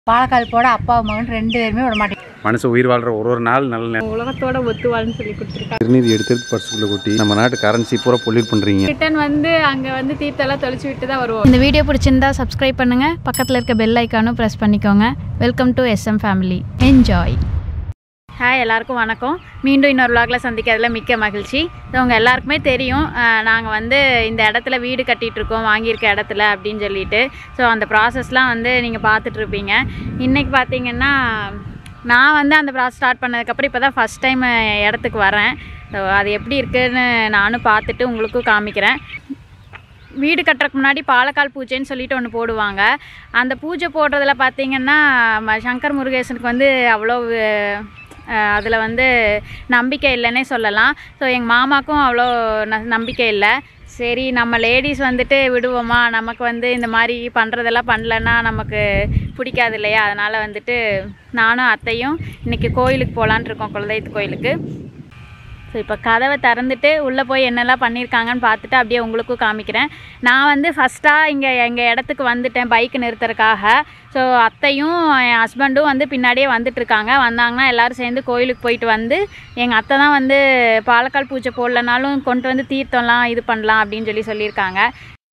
பாலக்கால் போட அப்பா மகன் ரெண்டு பேருமே விட மாட்டேங்க மனுஷன் உயிர் வாழ்ற ஒரு ஒரு நாள் நல்ல நேரம் உலகத்தோட ஒத்து வாழ்னு சொல்லி கொடுத்துருக்காங்க திருநீதி எடுத்து பர்சுக்குள்ள கொட்டி நம்ம நாட்டு கரன்சி பூரா பொல்யூட் பண்றீங்க ரிட்டன் வந்து அங்க வந்து தீர்த்தெல்லாம் தொலைச்சு விட்டு தான் வருவோம் இந்த வீடியோ பிடிச்சிருந்தா சப்ஸ்கிரைப் பண்ணுங்க பக்கத்தில் இருக்க பெல் ஐக்கானும் ப்ரெஸ் பண்ணிக்கோங்க welcome to SM family enjoy hi எல்லாருக்கும் வணக்கம் மீண்டும் இன்னொரு vlogல சந்திக்கிறதுல மிக்க மகிழ்ச்சி ஸோ உங்கள் எல்லாருக்குமே தெரியும் நாங்கள் வந்து இந்த இடத்துல வீடு கட்டிட்டு இருக்கோம் வாங்கியிருக்க இடத்துல அப்படின்னு சொல்லிட்டு ஸோ அந்த ப்ராசஸ்லாம் வந்து நீங்கள் பார்த்துட்ருப்பீங்க இன்றைக்கி பார்த்தீங்கன்னா நான் வந்து அந்த ப்ராசஸ் ஸ்டார்ட் பண்ணதுக்கப்புறம் இப்போ தான் ஃபஸ்ட் டைம் இடத்துக்கு வரேன் ஸோ அது எப்படி இருக்குன்னு நானும் பார்த்துட்டு உங்களுக்கும் காமிக்கிறேன் வீடு கட்டுறதுக்கு முன்னாடி பாலக்கால் பூஜைன்னு சொல்லிட்டு ஒன்று போடுவாங்க அந்த பூஜை போடுறதுல பார்த்தீங்கன்னா ம- சங்கர் முருகேசனுக்கு வந்து அவ்வளோ அதில் வந்து நம்பிக்கை இல்லைன்னே சொல்லலாம் ஸோ எங்கள் மாமாக்கும் அவ்வளோ ந- நம்பிக்கை இல்லை சரி நம்ம லேடிஸ் வந்துட்டு விடுவோமா நமக்கு வந்து இந்த மாதிரி பண்ணுறதெல்லாம் பண்ணலன்னா நமக்கு பிடிக்காது இல்லையா அதனால் வந்துட்டு நானும் அத்தையும் இன்றைக்கி கோயிலுக்கு போகலான் இருக்கோம் குலதெய்வத்து கோயிலுக்கு ஸோ இப்போ கதவை திறந்துட்டு உள்ளே போய் என்னெல்லாம் பண்ணியிருக்காங்கன்னு பார்த்துட்டு அப்படியே உங்களுக்கும் காமிக்கிறேன் நான் வந்து ஃபஸ்ட்டாக இங்கே எங்கள் இடத்துக்கு வந்துட்டேன் பைக் நிறுத்துறதுக்காக ஸோ அத்தையும் என் ஹஸ்பண்டும் வந்து பின்னாடியே வந்துட்டு இருக்காங்க வந்தாங்கன்னா எல்லோரும் சேர்ந்து கோயிலுக்கு போயிட்டு வந்து எங்கள் அத்தை தான் வந்து பாலக்கால் பூஜை போடலனாலும் கொண்டு வந்து தீர்த்தம்லாம் இது பண்ணலாம் அப்படின்னு சொல்லி சொல்லியிருக்காங்க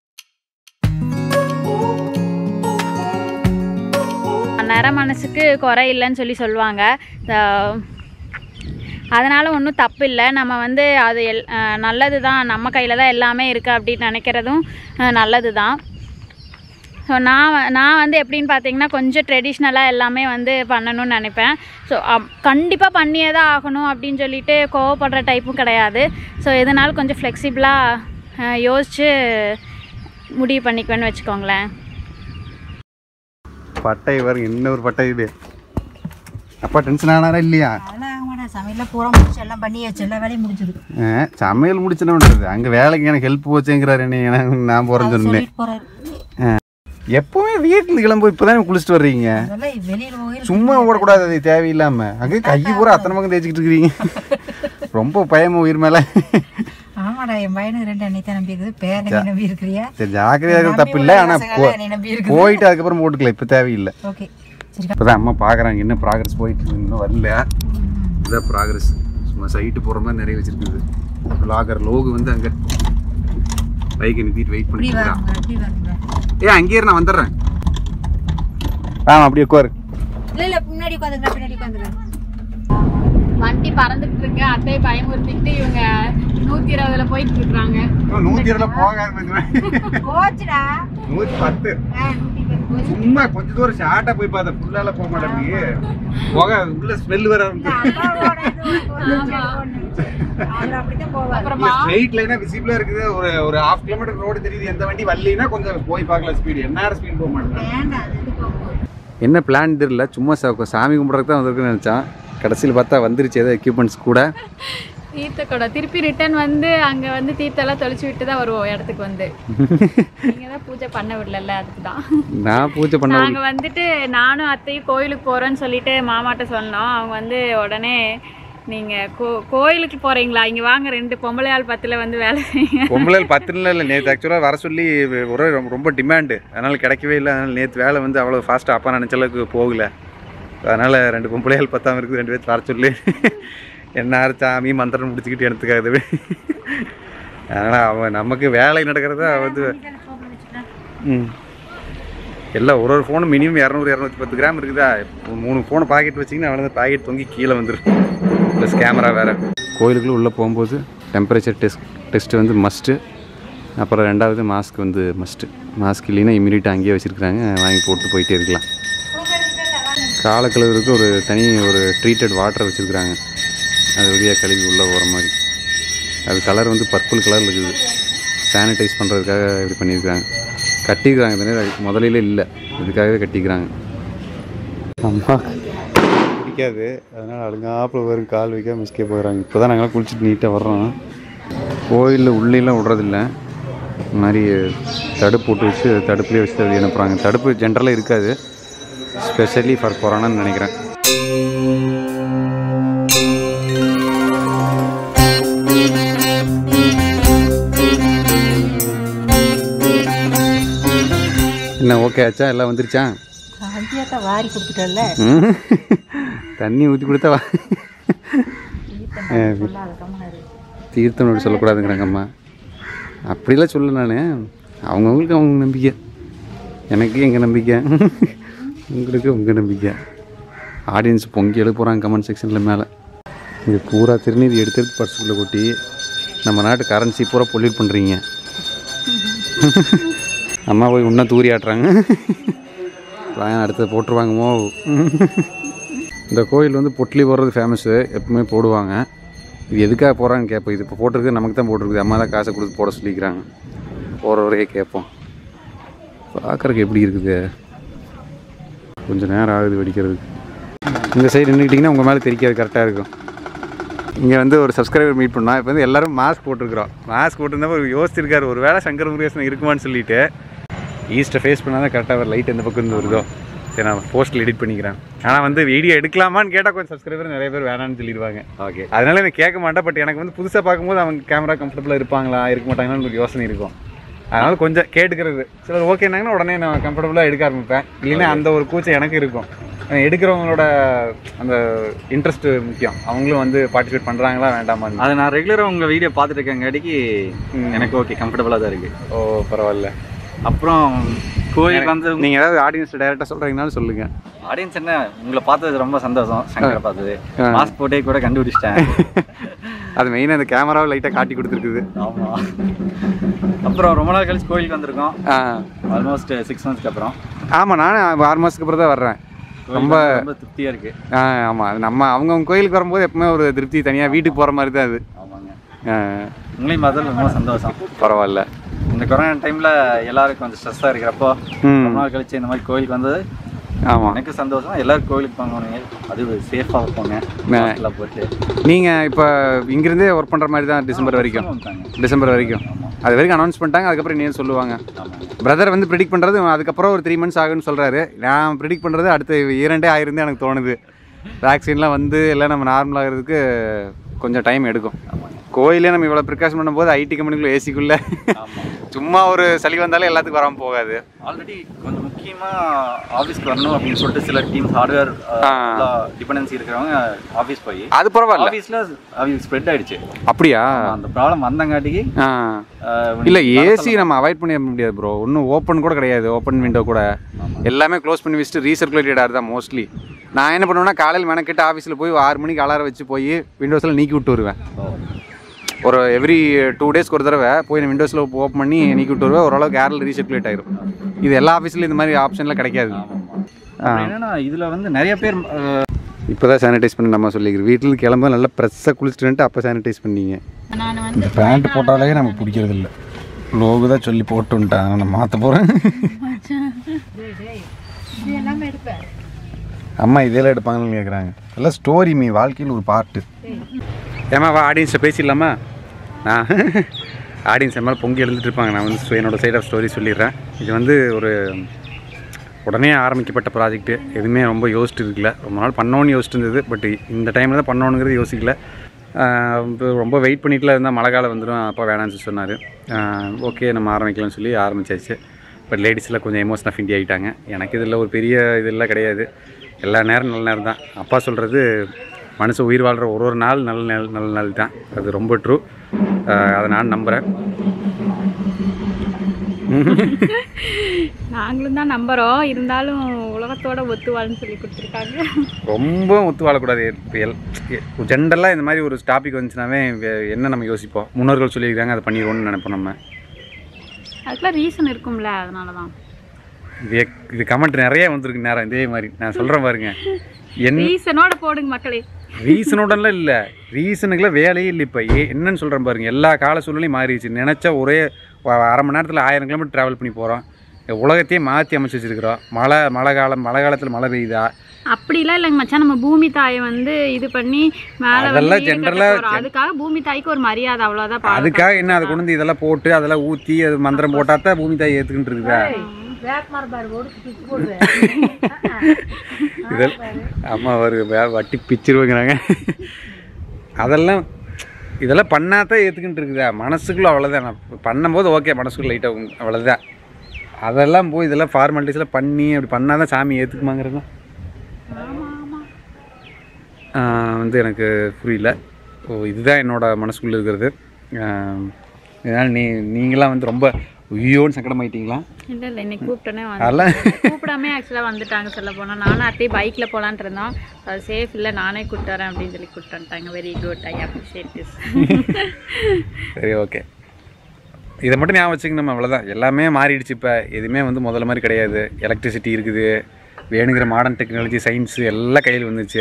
நிற மனசுக்கு குறை இல்லைன்னு சொல்லி சொல்லுவாங்க So, அதனால் ஒன்றும் தப்பு இல்லை நம்ம வந்து அது எல் நல்லது தான் நம்ம கையில் தான் எல்லாமே இருக்குது அப்படின்னு நினைக்கிறதும் அஹ், நல்லது தான் ஸோ நான் வ- நான் வந்து எப்படின்னு பார்த்தீங்கன்னா கொஞ்சம் ட்ரெடிஷ்னலாக எல்லாமே வந்து பண்ணணும்னு நினைப்பேன் ஸோ கண்டிப்பாக பண்ணியே தான் ஆகணும் அப்படின்னு சொல்லிட்டு கோவப்படுற டைப்பும் கிடையாது ஸோ இதனால் கொஞ்சம் ஃப்ளெக்சிபிளாக யோசித்து முடிவு பண்ணிக்குவேன்னு வச்சுக்கோங்களேன் பட்டை பாருங்க என்ன ஒரு பட்டை இது அப்பா டென்ஷன் ஆனாரா இல்லையா அதெல்லாம் ஆக மாட்டேன் சமையல்லாம் பூரா முடிச்சு எல்லாம் பண்ணியாச்சு எல்லா வேலையும் முடிஞ்சது ஆ, சமையல் முடிச்சுனது அங்கே வேலைக்கு எனக்கு ஹெல்ப் போச்சேங்கிறாரு நீ எனக்கு நான் போகிறேன்னு சொன்னேன் சொல்லிட்டு போறாரு எப்பவுமே வீட்டில் கிளம்பு இப்போதான் குளிச்சுட்டு வர்றீங்க அதெல்லாம் வெளியில போய் சும்மா ஓடக்கூடாது அது தேவையில்லாம அங்கே கை பூரா அத்தனை பக்கம் தேய்ச்சிக்கிட்டு இருக்கிறீங்க ரொம்ப பயமா உயிர் மேல ஆமாடா என் பையனுக்கு ரெண்டு அன்னை தான் நம்பி இருக்குது பேரனை நம்பி இருக்கிறியா சரி ஜாக்கிரதையா இருக்கிறது தப்பு இல்லை ஆனால் போ- என்னை நம்பி இருக்குது போயிட்டு அதுக்கப்புறம் போட்டுக்கலாம் இப்போ தேவையில்லை ஓகே சரி இப்போதான் அம்மா பார்க்குறாங்க என்ன ப்ராக்ரஸ் போயிட்டு இருக்கு இன்னும் வரல இதான் ப்ராக்ரஸ் சும்மா சைட்டு போகிற மாதிரி நிறைய வச்சிருக்குது லாகர் லோகு வந்து அங்கே பைக்கை நிறுத்திட்டு வெயிட் இப்படி பண்ணிட்டு இருக்கான். வாங்க இப்படி வாங்க ஏ அங்கேயே இரு, நான் வந்துடுறேன் ஆ அப்படியே உட்காரு இல்ல இல்ல முன்னாடி உட்காந்துக்கிறேன் பின்னாடி உட்காந்துக்கிறேன் வண்டி பறந்துட்டு இருக்கு அத்தையை பயமுறுத்திட்டு இவங்க நூற்றி இருபதுல போயிட்டு இருக்கிறாங்க நூற்றி இருபதுல போகாது போச்சுடா நூற்றி பத்து ஆ, நூத்தி பத்து போச்சு. சும்மா கொஞ்ச தூரம் ஷார்ட்டா போய் பார்த்தா ஃபுல்லால போக மாட்டேங்குது போக உள்ள ஸ்மெல் வர அப்பாவோட இது உனக்கு வந்து அவர் அப்படித்தான் போவார் அப்புறமா ஸ்ட்ரைட் லைனா விசிபிளா இருக்குது ஒரு ஒரு ஹாஃப் கிலோமீட்டர் ரோடு தெரியுது எந்த வண்டி வரலைன்னா கொஞ்சம் போய் பார்க்கலாம் ஸ்பீடு என்ன ஸ்பீட் போக மாட்டேன் வேண்டாம் அது இது போகும்போது என்ன பிளான் தெரியல சும்மா சா- சாமி கும்பிட்றதுக்கு தான் வந்திருக்குன்னு நினச்சான் கடைசியில் பார்த்தா வந்துருச்சு ஏதோ எக்யூப்மெண்ட்ஸ் கூட தீர்த்த கூட திருப்பி ரிட்டர்ன் வந்து அங்க வந்து தீர்த்தெல்லாம் தொலைச்சு விட்டு தான் வருவோம் இடத்துக்கு வந்து நீங்க தான் பூஜை பண்ண விடல அதுக்கு தான் நான் பூஜை பண்ண நாங்க வந்துட்டு நானும் அத்தையும் கோயிலுக்கு போறோம்னு சொல்லிட்டு மாமாட்ட சொன்னோம் அவங்க வந்து உடனே நீங்க கோ கோயிலுக்கு போறீங்களா இங்க வாங்க ரெண்டு பொம்பளை ஆள் பத்துல வந்து வேலை செய்யுங்க பொம்பளை பத்து நாள் இல்லை நேற்று ஆக்சுவலாக வர சொல்லி ஒரே ரொம்ப- ரொம்ப டிமாண்டு அதனால் கிடைக்கவே இல்லை அதனால் நேற்று வேலை வந்து அவ்வளோ ஃபாஸ்ட்டாக அப்பா நினச்ச அளவுக்கு போகல அதனால் ரெண்டு பொம்பளைகள் பத்தாம இருக்குது ரெண்டு பேர் வர சொல்லி என்ன சாமி மந்திரம் முடிச்சுக்கிட்டு எடுத்துக்காது அதனால் அவன் நமக்கு வேலை நடக்கிறத வந்து ம் எல்லாம் ஒரு ஒரு ஃபோனும் மினிமம் இரநூறு இரநூத்தி பத்து கிராம் இருக்குதா ஒரு மூணு ஃபோனை பாக்கெட் வச்சிங்கன்னா அவனது பாக்கெட் தொங்கி கீழே வந்துடும் ப்ளஸ் கேமரா வேறு கோயிலுக்குள்ளே உள்ளே போகும்போது டெம்பரேச்சர் டெஸ்ட் டெஸ்ட் வந்து மஸ்ட்டு அப்புறம் ரெண்டாவது மாஸ்க் வந்து மஸ்ட்டு மாஸ்க் இல்லைன்னா இம்யூனிட்டி அங்கேயே வச்சுருக்குறாங்க வாங்கி போட்டு போயிட்டே இருக்கலாம் காலை கழுவுறதுக்கு ஒரு தனி ஒரு ட்ரீட்டட் வாட்டர் வச்சுருக்குறாங்க அது வழியாக கழுவி உள்ளே போகிற மாதிரி அது கலர் வந்து பர்பிள் கலரில் இருக்குது சானிடைஸ் பண்ணுறதுக்காக இப்படி பண்ணியிருக்காங்க கட்டிக்கிறாங்க தானே அது முதலிலே இல்லை இதுக்காகவே கட்டிக்கிறாங்க அம்மா பிடிக்காது அதனால் அழுங்காப்பில் வரும் கால் வைக்க மிஸ்கே போகிறாங்க இப்போ தான் நாங்களாம் குளிச்சுட்டு நீட்டாக வர்றோம் கோயிலில் உள்ளேலாம் விட்றதில்ல இந்த மாதிரி தடுப்பு போட்டு வச்சு தடுப்புலேயே வச்சு அது அனுப்புகிறாங்க தடுப்பு ஜென்ரலாக இருக்காது ஸ்பெஷலி ஃபார் கொரோனான்னு நினைக்கிறேன் என்ன ஓகே ஆச்சா எல்லாம் வந்துருச்சா அது ஈஸியாக வாரி கொடுத்துட்டல ம். தண்ணி ஊற்றி கொடுத்தா வா தீர்த்தனோடு சொல்லக்கூடாதுங்கிறாங்க அம்மா அப்படிலாம் சொல்ல நான் அவங்கவுங்களுக்கு அவங்க நம்பிக்கை எனக்கு எங்கள் நம்பிக்கை உங்களுக்கு உங்கள் நம்பிக்கை ஆடியன்ஸ் பொங்கி எழுத போகிறாங்க கமெண்ட் செக்ஷனில் மேலே இது பூரா திருநீர் எடுத்து எடுத்து பர்சுக்குள்ளே கொட்டி நம்ம நாட்டு கரன்சி பூரா பொல்யூட் பண்ணுறீங்க அம்மா போய் இன்னும் தூரி ஆட்டுறாங்க வாங்க அடுத்தது போட்டுருவாங்கமோ இந்த கோயில் வந்து பொட்லி போடுறது ஃபேமஸ்ஸு எப்பவுமே போடுவாங்க இது எதுக்காக போகிறாங்கன்னு கேட்போம் இது இப்போ போட்டிருக்கு நமக்கு தான் போட்டிருக்குது அம்மா தான் காசை கொடுத்து போட சொல்லிக்கிறாங்க போகிற வரையே கேட்போம் பார்க்குறக்கு எப்படி இருக்குது கொஞ்சம் நேரம் ஆகுது வெடிக்கிறதுக்கு இந்த சைடு நின்றுக்கிட்டிங்கன்னா உங்கள் மேலே தெரிக்காது கரெக்டாக இருக்கும் இங்கே வந்து ஒரு சப்ஸ்கிரைபர் மீட் பண்ணோம் இப்போ வந்து எல்லாரும் மாஸ்க் போட்டிருக்கிறோம் மாஸ்க் போட்டிருந்தப்போ யோசிச்சிருக்காரு ஒரு வேளை சங்கர் முருகேசன் இருக்குமான்னு சொல்லிட்டு ஈஸ்ட்டை ஃபேஸ் பண்ணால் தான் கரெக்டாக ஒரு லைட் எந்த பக்கம் இருந்து வருதோ சரி நான் போஸ்ட்டில் எடிட் பண்ணிக்கிறேன் ஆனால் வந்து வீடியோ எடுக்கலாமான்னு கேட்டால் கொஞ்சம் சப்ஸ்கிரைபர் நிறைய பேர் வேணாம்னு சொல்லிடுவாங்க ஓகே அதனால எனக்கு கேட்க மாட்டேன் பட் எனக்கு வந்து புதுசாக பார்க்கும்போது அவங்க கேமரா கம்ஃபர்டபுளாக இருப்பாங்களா இருக்க மாட்டாங்களான்னு ஒரு யோசனை இருக்கும் அதனால கொஞ்சம் கேட்டுக்கிறது சிலர் ஓகேனாங்கன்னா உடனே நான் கம்ஃபர்டபுளாக எடுக்க ஆரம்பிப்பேன் இல்லைன்னா அந்த ஒரு கூச்சம் எனக்கு இருக்கும் ஆனா எடுக்கிறவங்களோட அந்த இன்ட்ரெஸ்ட் முக்கியம் அவங்களும் வந்து பார்ட்டிசிபேட் பண்ணுறாங்களா வேண்டாமான்னு அது நான் ரெகுலராக உங்கள் வீடியோ பார்த்துட்டு இருக்கங்காட்டிக்கு ம். எனக்கு ஓகே கம்ஃபர்டபுளாக தான் இருக்குது ஓ பரவாயில்ல அப்புறம் கோயில் வந்து நீங்கள் ஏதாவது ஆடியன்ஸ் டைரெக்டாக சொல்கிறீங்கனாலும் சொல்லுங்கள் ஆடியன்ஸ் என்ன உங்களை பார்த்தது ரொம்ப சந்தோஷம் சங்கரை பார்த்தது ஆ. மாஸ்க் போட்டே கூட கண்டுபிடிச்சிட்டேன் அது மெயினாக அந்த கேமராவை லைட்டாக காட்டி கொடுத்துருக்குது ஆமாம் அப்புறம் ரொம்ப நாள் கழிச்சு கோயிலுக்கு வந்திருக்கோம் ஆ ஆல்மோஸ்ட் சிக்ஸ் மந்த்ஸ்க்கு அப்புறம் ஆமாம் நானும் ஆறு மாதத்துக்கு அப்புறம் தான் வர்றேன் கோயில் ரொம்ப வந்து ரொம்ப திருப்தியாக இருக்குது ஆ ஆமாம் அது நம்ம அவங்கவுங்க கோயிலுக்கு வரும்போது எப்பவுமே ஒரு திருப்தி தனியாக வீட்டுக்கு போகிற மாதிரி தான் அது ஆமாங்க ஆ, உங்களையும் பார்த்தது ரொம்ப சந்தோஷம் பரவாயில்ல இந்த கொரோனா டைமில் எல்லாருக்கும் கொஞ்சம் ஸ்ட்ரெஸ்ஸாக இருக்கிறப்போ ம். ரொம்ப நாள் கழிச்சு இந்த மாதிரி கோயிலுக்கு வந்தது ஆமாம் எனக்கு சந்தோஷம் எல்லாரும் கோயிலுக்கு போங்க அது சேஃபாக போங்க மாஸ்க்லாம் போட்டு நீங்கள் இப்போ இங்கிருந்தே ஒர்க் பண்ணுற மாதிரி தான் டிசம்பர் வரைக்கும் வந்துட்டாங்க டிசம்பர் வரைக்கும் அது வரைக்கும் அனௌன்ஸ் பண்ணிட்டாங்க அதுக்கப்புறம் இன்னும் சொல்லுவாங்க ஆமாங்க பிரதர் வந்து ப்ரிடிக் பண்ணுறது அதுக்கப்புறம் ஒரு த்ரீ மந்த்ஸ் ஆகுன்னு சொல்கிறாரு நான் ப்ரிடிக் பண்ணுறது அடுத்த இரண்டே ஆயிரம் எனக்கு தோணுது வேக்சின்லாம் வந்து எல்லாம் நம்ம நார்மல் ஆகிறதுக்கு கொஞ்சம் டைம் எடுக்கும் கோயிலே நம்ம இவ்வளோ ப்ரிகாஷன் பண்ணும்போது ஐடி கம்பெனிக்குள்ளே ஏசிக்குள்ளே ஆமாம் சும்மா ஒரு சளி வந்தாலே எல்லாத்துக்கும் வராமல் போகாது ஆல்ரெடி கொஞ்சம் முக்கியமாக ஆஃபீஸ்க்கு வரணும் அப்படின்னு சொல்லிட்டு சில டீம்ஸ் ஹார்ட்வேர் ஆ. டிபெண்டன்சி இருக்கிறவங்க ஆஃபீஸ் போய் அது பரவாயில்ல ஆஃபீஸில் அவங்க ஸ்ப்ரெட் ஆயிடுச்சு அப்படியா அந்த ப்ராப்ளம் வந்தங்காட்டிக்கு ஆ இல்லை ஏசி நம்ம அவாய்ட் பண்ணி முடியாது ப்ரோ ஒன்றும் ஓப்பன் கூட கிடையாது ஓப்பன் விண்டோ கூட எல்லாமே க்ளோஸ் பண்ணி வச்சுட்டு ரீசர்க்குலேட்டட் ஆகுது தான் மோஸ்ட்லி நான் என்ன பண்ணுவேன்னா காலையில் மெனக்கிட்டு ஆஃபீஸில் போய் ஆறு மணிக்கு அலாரம் வச்சு போய் விண்டோஸில் நீக்கி விட்டு வருவேன் ஒரு எவ்ரி டூ டேஸ்க்கு ஒரு தடவை போய் நான் விண்டோஸில் ஓப்பன் பண்ணி நீக்கி விட்டு வருவேன் ஓரளவுக்கு ஏரில் ரீசர்க்குலேட் ஆயிரும் இது எல்லா ஆஃபீஸ்லையும் இந்த மாதிரி ஆப்ஷன்லாம் கிடைக்காது என்னன்னா இதில் வந்து நிறைய பேர் அஹ், இப்போ தான் சானிடைஸ் பண்ணி நம்ம சொல்லிக்கிறோம் வீட்டில் கிளம்ப நல்லா ப்ரெஸ்ஸாக குளிச்சுட்டு அப்போ சானிடைஸ் பண்ணீங்க நான் வந்து பேண்ட் போட்டாலே நமக்கு பிடிக்கிறது இல்லை லோகு தான் சொல்லி போட்டு வந்துட்டேன் நான் மாற்ற போகிறேன் அம்மா இதெல்லாம் எடுப்பாங்கன்னு கேட்குறாங்க எல்லாம் ஸ்டோரி மீ வாழ்க்கையில் ஒரு பார்ட்டு ஏமா வா ஆடியன்ஸை பேசிடலாமா நான் ஆடியன்ஸ் மேலே பொங்கி எழுந்துட்டு இருப்பாங்க நான் வந்து என்னோட சைட் ஆஃப் ஸ்டோரி சொல்லிடுறேன் இது வந்து ஒரு உடனே ஆரம்பிக்கப்பட்ட ப்ராஜெக்ட்டு எதுவுமே ரொம்ப யோசிச்சுட்டு இருக்கல ரொம்ப நாள் பண்ணோன்னு யோசிச்சுட்டு இருந்தது பட் இந்த டைமில் தான் பண்ணணுங்கிறது யோசிக்கல ஆஹ் இப்போ ரொம்ப வெயிட் பண்ணிட்டுலாம் இருந்தால் மழை காலம் வந்துடும் அப்பா வேணாம்னு சொல்லி சொன்னார் ஓகே நம்ம ஆரம்பிக்கலாம்னு சொல்லி ஆரம்பிச்சாச்சு பட் லேடிஸில் கொஞ்சம் எமோஷன் ஆஃப் இந்தியா ஆகிட்டாங்க எனக்கு இதில் ஒரு பெரிய இதெல்லாம் கிடையாது எல்லா நேரம் நல்ல நேரம் தான் அப்பா சொல்கிறது மனுஷன் உயிர் வாழ்கிற ஒரு ஒரு நாள் நல்ல நாள் நல்ல நாள் தான் அது ரொம்ப ட்ரூ அதை நான் நம்புகிறேன் நாங்களும் தான் நம்புறோம் இருந்தாலும் உலகத்தோட ஒத்து வாழ்னு சொல்லி கொடுத்துருக்காங்க ரொம்ப ஒத்து வாழக்கூடாது இப்போ எல் ஜென்ரலாக இந்த மாதிரி ஒரு டாபிக் வந்துச்சுனாவே வே- என்ன நம்ம யோசிப்போம் முன்னோர்கள் சொல்லியிருக்காங்க அதை பண்ணிடுவோம்னு நினைப்போம் நம்ம அதுக்கெல்லாம் ரீசன் இருக்கும்ல அதனால தான் இது இது கமெண்ட் நிறைய வந்திருக்கு நேரம் இதே மாதிரி நான் சொல்கிறேன் பாருங்க என் ரீசனோட போடுங்க மக்களே ரீசனோடலாம் இல்லை ரீசனுக்குலாம் வேலையே இல்லை இப்போ ஏ என்னன்னு சொல்கிறேன் பாருங்க எல்லா கால சூழ்நிலையும் மாறிடுச்சு நினச்சா ஒரே வ- அரை மணி நேரத்தில் ஆயிரம் கிலோமீட்டர் ட்ராவல் பண்ணி போகிறோம் உலகத்தையே மாற்றி அமைச்சு வச்சிருக்கிறோம் மழை மழை காலம் மழை காலத்தில் மழை பெய்யுதா அப்படிலாம் இல்லைங்க மச்சான் நம்ம பூமி தாயை வந்து இது பண்ணி மேலே அதெல்லாம் வந்து general general ஆ அதுக்காக பூமி தாய்க்கு ஒரு மரியாதை அவ்வளோதான் பாதுகாப்பு. அதுக்காக என்ன அதை கொண்டு வந்து இதெல்லாம் போட்டு அதெல்லாம் ஊற்றி அது மந்திரம் போட்டால் தான் பூமி தாய் ஏற்றுக்கிட்டு இருக்குதா வேப்பமரம் பாரு ஒடுக்கு பிச்சு போடுவேன் இதெல்லாம் அம்மா ஒரு வே- வட்டி பிச்சிருவாங்கிறாங்க அதெல்லாம் இதெல்லாம் பண்ணாதான் ஏற்றுக்கிட்டு இருக்குதா மனசுக்குள்ள அவ்வளோதான் நான் பண்ணும்போது ஓகே மனசுக்குள்ள லைட்டாக அவ்வளோதான் அதெல்லாம் போய் இதெல்லாம் ஃபார்மாலிட்டிஸ்லாம் பண்ணி அப்படி பண்ணால் தான் சாமி ஏற்றுக்குமாங்கிறது வந்து எனக்கு புரியல ஓ இதுதான் என்னோட மனசுக்குள்ளே இருக்கிறது ஆஹ் இதனால் நீ நீங்களாம் வந்து ரொம்ப ஐயோன்னு சங்கடமாயிட்டீங்களா இல்லை இல்லை இன்னைக்கு கூப்பிட்டோன்னே வந்து அதெல்லாம் கூப்பிடாமே ஆக்சுவலாக வந்துட்டாங்க சொல்ல போனால் நானும் அத்தையும் பைக்கில் போகலான்ட்டு இருந்தோம் அது சேஃப் இல்லை நானே கூப்பிட்டு வரேன் அப்படின்னு சொல்லி கூப்பிட்டு வந்துட்டாங்க very good I appreciate this சரி ஓகே இதை மட்டும் ஞாபகம் வச்சுக்கணும் அவ்வளோதான் எல்லாமே மாறிடுச்சு இப்போ எதுவுமே வந்து முதல்ல மாதிரி கிடையாது எலக்ட்ரிசிட்டி இருக்குது வேணுங்கிற மாடர்ன் டெக்னாலஜி சயின்ஸு எல்லாம் கையில் வந்துச்சு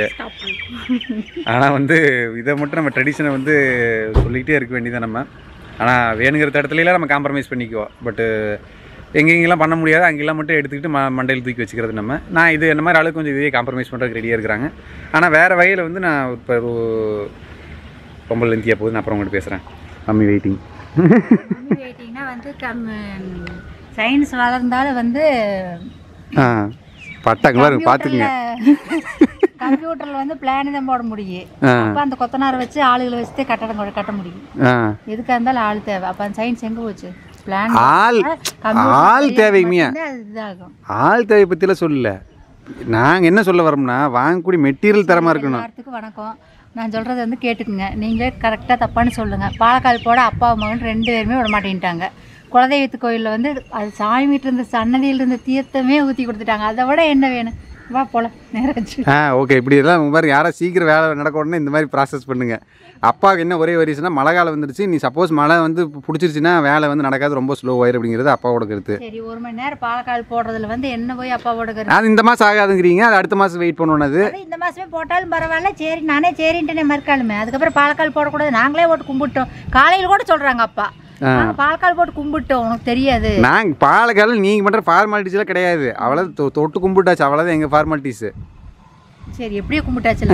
ஆனால் வந்து இதை மட்டும் நம்ம ட்ரெடிஷனை வந்து சொல்லிக்கிட்டே இருக்க வேண்டியதான் நம்ம ஆனால் வேணுங்கிற இடத்துலலாம் நம்ம காம்ப்ரமைஸ் பண்ணிக்குவோம் பட்டு எங்கெங்கெல்லாம் பண்ண முடியாது அங்கெல்லாம் மட்டும் எடுத்துக்கிட்டு ம மண்டையில் தூக்கி வச்சுக்கிறது நம்ம நான் இது என்ன மாதிரி ஆளுக்கு கொஞ்சம் இதே காம்ப்ரமைஸ் பண்ணுறதுக்கு ரெடியாக இருக்கிறாங்க ஆனால் வேறு வகையில் வந்து நான் இப்போ ஒரு ரொம்ப லென்த்தியாக போகுது நான் அப்புறம் உங்கள்கிட்ட பேசுகிறேன் மம்மி வெயிட்டிங் வெயிட்டிங்னா வந்து கம் சயின்ஸ் வளர்ந்தாலும் வந்து ஆ பட்டாங்க பாருங்க பார்த்துக்குங்க கம்ப்யூட்டரில் வந்து பிளான் தான் போட முடியும் ஆ அப்போ அந்த கொத்தனாரை வச்சு ஆளுகளை வச்சு கட்டடம் கொ- கட்ட முடியும் ஆ எதுக்காக இருந்தாலும் ஆள் தேவை அப்போ அந்த சயின்ஸ் எங்கே போச்சு பிளான் ஆள் ஆள் தேவைங்கம்யா அது இதாகும் ஆள் தேவை பற்றிலாம் சொல்லல நாங்கள் என்ன சொல்ல வரோம்னா வாங்கக்கூடிய மெட்டீரியல் தரமாக இருக்கணும் எல்லாத்துக்கும் வணக்கம் நான் சொல்கிறத வந்து கேட்டுக்குங்க நீங்களே கரெக்டாக தப்பான்னு சொல்லுங்கள் பாலக்கால் போட அப்பா மகன் ரெண்டு பேருமே விட மாட்டேன்ட்டாங்க குலதெய்வத்து கோயிலில் வந்து அது சாமிகிட்ட இருந்த சன்னதியில் இருந்த தீர்த்தமே ஊற்றி கொடுத்துட்டாங்க அதை விட என்ன வேணும் வா போல நேராச்சு ஆ ஓகே இப்படி எல்லாம் உங்க மாதிரி யாராவது சீக்கிரம் வேலை நடக்க உடனே இந்த மாதிரி ப்ராசஸ் பண்ணுங்க அப்பாவுக்கு என்ன ஒரே வரிசுனா மழை காலம் வந்துடுச்சு நீ சப்போஸ் மழை வந்து பிடிச்சிருச்சுன்னா வேலை வந்து நடக்காது ரொம்ப ஸ்லோ ஆயிரும் அப்படிங்கிறது அப்பாவோட கருத்து சரி ஒரு மணி நேரம் பாலக்கால் போடுறதுல வந்து என்ன போய் அப்பாவோட கரு அது இந்த மாதம் ஆகாதுங்கிறீங்க அது அடுத்த மாதம் வெயிட் பண்ணணும் அது அது இந்த மாதமே போட்டாலும் பரவாயில்ல சரி நானே சரின்ட்டேனே மறுக்காலுமே அதுக்கப்புறம் பாலக்கால் போடக்கூடாது நாங்களே போட்டு கும்பிட்டோம் காலையில் கூட சொல்கிறாங்க அப்பா நாங்க பாலக்கால் போட்டு கும்பிட்டோம் உனக்கு தெரியாது நாங்கள் பாலக்கால நீங்கள் பண்ணுற ஃபார்மாலிட்டிஸ்லாம் கிடையாது அவ்வளோ தொ- தொட்டு கும்பிட்டாச்சு அவ்வளோதான் எங்கள் ஃபார்மாலிட்டிஸு சரி எப்படியோ கும்பிட்டாச்சு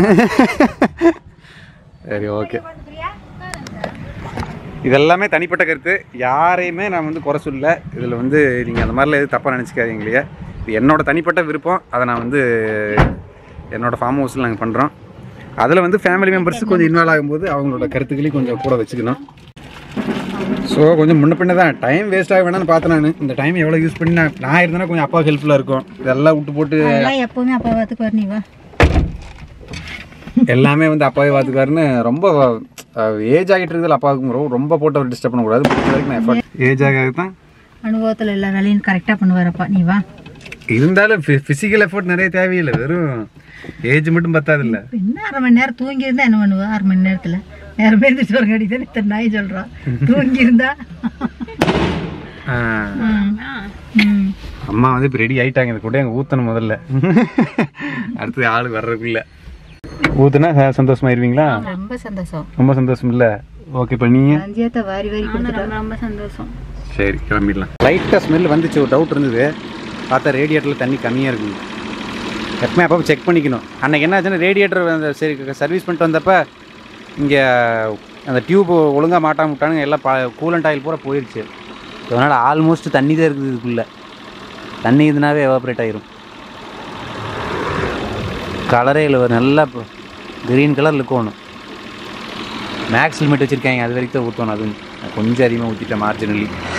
சரி ஓகே இதெல்லாமே தனிப்பட்ட கருத்து யாரையுமே நான் வந்து குறை சொல்ல இதில் வந்து நீங்கள் அந்த மாதிரிலாம் எதுவும் தப்பாக நினச்சிக்காதீங்க இல்லையா இது என்னோட தனிப்பட்ட விருப்பம் அதை நான் வந்து என்னோட ஃபார்ம் ஹவுஸில் நாங்கள் பண்ணுறோம் அதில் வந்து ஃபேமிலி மெம்பர்ஸ் கொஞ்சம் இன்வால்வ் ஆகும்போது அவங்களோட கருத்துக்களையும் கொஞ்சம் கூட வச்சுக்கணும் ஸோ கொஞ்சம் முன்ன பின்ன தான் டைம் வேஸ்ட் ஆக வேணாம்னு பார்த்தேன் நான் இந்த டைம் எவ்வளோ யூஸ் பண்ணி நான் நான் இருந்தேன்னா கொஞ்சம் அப்பா ஹெல்ப்ஃபுல்லாக இருக்கும் இதெல்லாம் விட்டு போட்டு அதெல்லாம் எப்பவுமே அப்பா பார்த்துக்கு வர நீ வா எல்லாமே வந்து அப்பாவே பார்த்துக்காருன்னு ரொம்ப ஏஜ் ஆகிட்டு இருக்குதுல அப்பாவுக்கு ரொம்ப ரொம்ப போட்டு அவர் டிஸ்டர்ப் பண்ணக்கூடாது முடிஞ்ச வரைக்கும் நான் எஃபர்ட் ஏஜ் ஆக தான் அனுபவத்தில் எல்லா வேலையும் கரெக்டாக பண்ணுவாரப்பா நீ வா இருந்தாலும் ஃபிசிக்கல் எஃபர்ட் நிறைய தேவையில்லை வெறும் ஏஜ் மட்டும் பத்தாது இல்லை இப்ப என்ன அரை மணி நேரம் தூங்கி இருந்தா என்ன பண்ணுவா அரை மணி நேரத்தில் நேரம் எழுந்திரிச்சு ஒரு கடி தானே இத்தனை நாய் சொல்கிறான் தூங்கி இருந்தா ம் அம்மா வந்து இப்போ ரெடி ஆயிட்டாங்க இந்த கூட எங்கள் ஊற்றணும் முதல்ல அடுத்தது ஆள் வர்றதுக்குள்ள ஊத்துனா ச- சந்தோஷமாயிருவீங்களா ரொம்ப சந்தோஷம் ரொம்ப சந்தோஷம் இல்லை ஓகே இப்போ நீங்கள் அஞ்சியத்தை வாரி வாரி கொடுத்துட்டா ரொம்ப ரொம்ப சந்தோஷம் சரி கிளம்பிடலாம் லைட்டாக ஸ்மெல் வந்துச்சு ஒரு டவுட் இருந்தது பார்த்தா ரேடியேட்டரில் தண்ணி கம்மியாக இருக்குங்க எப்பவுமே அப்போ செக் பண்ணிக்கணும் அன்னைக்கு என்ன ஆச்சுன்னா ரேடியேட்டர் அந்த சரி சர்வீஸ் பண்ணிட்டு வந்தப்போ இங்கே அந்த டியூப் ஒழுங்காக மாட்டாம விட்டானுங்க எல்லாம் பா கூலண்ட் ஆயில் பூரா போயிடுச்சு அதனால் ஆல்மோஸ்ட் தண்ணி தான் இருக்குது இதுக்குள்ளே தண்ணி இதுனாவே எவாப்ரேட் ஆயிரும் கலரே இல்லை ஒரு நல்லா க்ரீன் கலர் இருக்கணும் மேக்ஸ் லிமிட் வச்சுருக்காங்க அது வரைக்கும் தான் ஊற்றணும் அது கொஞ்சம் அதிகமாக ஊற்றிட்டேன் மார்ஜினலி